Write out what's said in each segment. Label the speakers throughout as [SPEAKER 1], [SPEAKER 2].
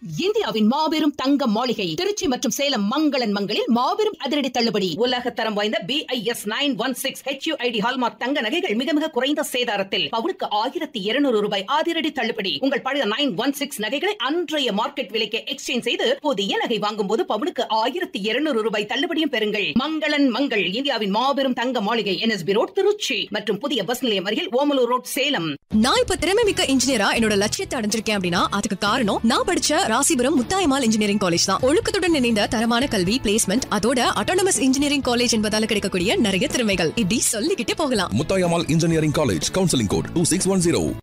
[SPEAKER 1] இந்தியாவின் மாபெரும் தங்க மாளிகை திருச்சி மற்றும் சேலம் மங்களன் மங்களில் மாபெரும் அதிரடி தள்ளுபடி உலக தரம் வாய்ந்த B I S nine one six HUID hallmark தங்க நகைகள் மிக மிக குறைந்த சேதாரத்தில் பவுனுக்கு ஆயிரத்தி இருநூறு ரூபாய் அதிரடி தள்ளுபடி உங்கள் பழைய நைன் ஒன் சிக்ஸ் நகைகளை அன்றைய மார்க்கெட் விலைக்கு எக்ஸ்சேஞ்ச் செய்து புதிய நகை வாங்கும் போது பவுனுக்கு ஆயிரத்தி இருநூறு ரூபாய் தள்ளுபடியும் பெறுங்கள் மங்களன் மங்கள் இந்தியாவின் மாபெரும் தங்க மாளிகை என்எஸ்பி ரோட் திருச்சி மற்றும் புதிய பஸ் நிலையம் அருகில் ஓமலூர் ரோட் சேலம்
[SPEAKER 2] நான் இப்ப திறமை மிக்க இன்ஜினியரா என்னோட லட்சியத்தை அடைஞ்சிருக்கேன் அப்படின்னா அதுக்கு காரணம் நான் படிச்ச ராசிபுரம் முத்தாயமால் இன்ஜினியரிங் காலேஜ் தான் ஒழுக்கத்துடன் இணைந்த தரமான கல்வி பிளேஸ்மெண்ட் அதோட அட்டானமஸ் இன்ஜினியரிங் காலேஜ் என்பதால கிடைக்கக்கூடிய நிறைய திறமைகள் இப்படி சொல்லிக்கிட்டே போகலாம்
[SPEAKER 3] Muthayammal engineering college counselling code two six one zero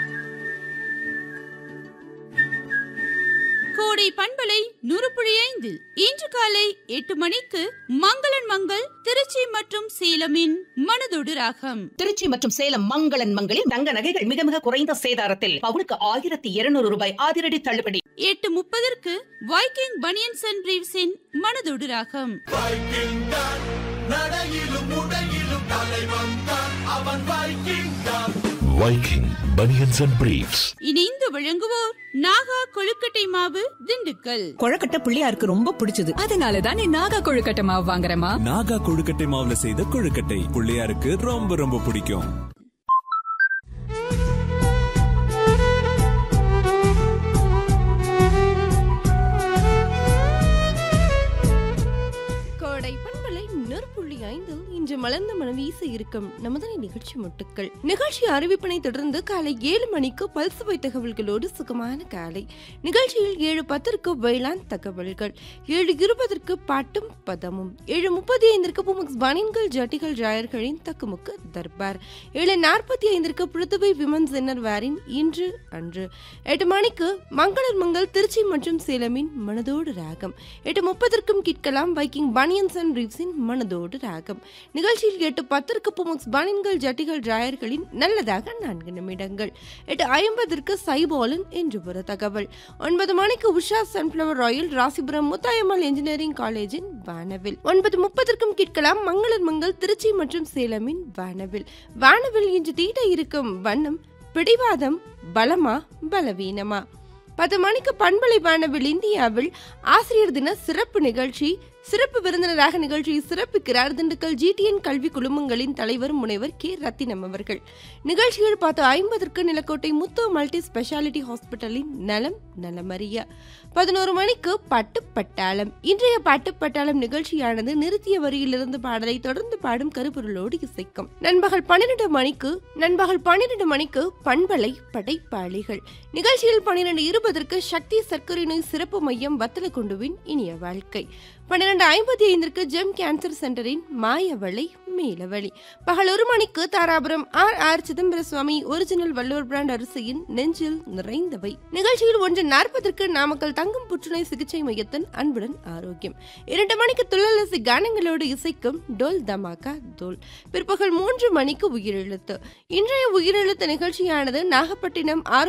[SPEAKER 4] கோடை பண்பலை நுறுப்புழி ஐந்தில் இன்று காலை எட்டு மணிக்கு மங்களன் மங்கள் திருச்சி மற்றும் சேலமின் மனதொடு ராகம்
[SPEAKER 1] திருச்சி மற்றும் சேலம் மங்களன் மங்களில் தங்க நகைகள் மிக மிக குறைந்த சேதாரத்தில் பவுனுக்கு ஆயிரத்தி இருநூறு ரூபாய் அதிரடி தள்ளுபடி
[SPEAKER 4] எட்டு முப்பதற்கு வைக்கிங் பனியன்ஸ் அண்ட் பிரீவ்ஸின் மனதொடு ராகம்
[SPEAKER 5] Viking Bunions and Briefs.
[SPEAKER 4] இணைந்து வழங்குவோர் நாகா கொழுக்கட்டை மாவு திண்டுக்கல்
[SPEAKER 6] கொழக்கட்டை பிள்ளையாருக்கு ரொம்ப பிடிச்சது
[SPEAKER 2] அதனாலதான் நீ நாகா கொழுக்கட்டை மாவு வாங்குறமா
[SPEAKER 7] நாகா கொழுக்கட்டை மாவுல செய்த கொழுக்கட்டை பிள்ளையாருக்கு ரொம்ப ரொம்ப பிடிக்கும்
[SPEAKER 8] கோடை பண்பலை நெற்புள்ளி ஐந்தில் இன்று மலர்ந்த மனம் வீச இருக்கும் நமதனை நிகழ்ச்சி முட்டுக்கள் நிகழ்ச்சி அறிவிப்பினை தொடர்ந்து காலை ஏழு மணிக்கு பல்சுவை தகவல்களோடு சுகமான காலை நிகழ்ச்சியில் ஏழு பத்திற்கு வேளாண் தகவல்கள் ஏழு இருபதற்கு பாட்டும் பதமும் ஏழு முப்பத்தி ஐந்திற்கு புமுக்ஸ் பனின்கள் ஜட்டிகள் ஜாயர்களின் தக்குமுக்கு தர்பார் ஏழு நாற்பத்தி ஐந்திற்கு பிருத்துவை விமன் சென்னர் வேரின் இன்று அன்று எட்டு மணிக்கு மங்களர் மங்கள் திருச்சி மற்றும் சேலமின் மனதோடு ராகம் எட்டு முப்பதற்கும் கேட்கலாம் வைக்கிங் பனியன்ஸ் அண்ட் ரீவ்ஸின் மனதோடு ராகம் நிகழ்ச்சியில் எட்டு பத்திற்கு புமுக்ஸ் பனியன்கள் ஜட்டிகள் டிராயர்களின் நல்லதாக நான்கு நிமிடங்கள் எட்டு ஐம்பதற்கு சைபாலன் என்று ஒரு தகவல் ஒன்பது மணிக்கு Usha sunflower oil Rasipuram Muthayammal engineering காலேஜின் வானவில் ஒன்பது முப்பதற்கும் கேட்கலாம் மங்களர் மங்கள் திருச்சி மற்றும் சேலமின் வானவில் வானவில் இன்று தீட்ட இருக்கும் வண்ணம் பிடிவாதம் பலமா பலவீனமா பத்து மணிக்கு பண்பலை வானவில் இந்தியாவில் ஆசிரியர் தின சிறப்பு நிகழ்ச்சி சிறப்பு விருந்தினராக நிகழ்ச்சியை சிறப்பிக்கிறார் திண்டுக்கல் ஜிடிஎன் கல்வி குழுமங்களின் தலைவர் முனைவர் கே ரத்தினம் அவர்கள் நிகழ்ச்சிகள் பார்த்து ஐம்பதற்கு நிலக்கோட்டை முத்து மல்டி ஸ்பெஷாலிட்டி ஹாஸ்பிட்டலின் நலம் நலமறிய பதினோரு மணிக்கு பட்டு பட்டாளம் இன்றைய பட்டு பட்டாளம் நிகழ்ச்சியானது நிறுத்திய வரியிலிருந்து பாடலை தொடர்ந்து பாடும் கருப்பொருளோடு இசைக்கும் நண்பகல் பன்னிரண்டு மணிக்கு நண்பகல் பன்னிரண்டு மணிக்கு பண்பலை படைப்பாளிகள் நிகழ்ச்சியில் பன்னிரண்டு இருபதற்கு சக்தி சர்க்கரை நோய் சிறப்பு மையம் வத்தலக்குண்டுவின் இனிய வாழ்க்கை பன்னிரண்டு ஐம்பத்தி ஐந்திற்கு ஜெம் கேன்சர் சென்டரின் மாயவளை மேலவழி பகல் ஒரு மணிக்கு Dharapuram R R Chidambara Swamy original Valluvar brand அரிசியின் நெஞ்சில் நிறைந்தவை நிகழ்ச்சியில் ஒன்று நாற்பதற்கு நாமக்கல் தங்கம் புற்றுநோய் சிகிச்சை மையத்தின் அன்புடன் ஆரோக்கியம் இரண்டு மணிக்கு துள்ளலசி கானங்களோடு இசைக்கும் டோல் தமாகா தோல் பிற்பகல் மூன்று மணிக்கு உயிரெழுத்து இன்றைய உயிரெழுத்து நிகழ்ச்சியானது நாகப்பட்டினம் ஆர்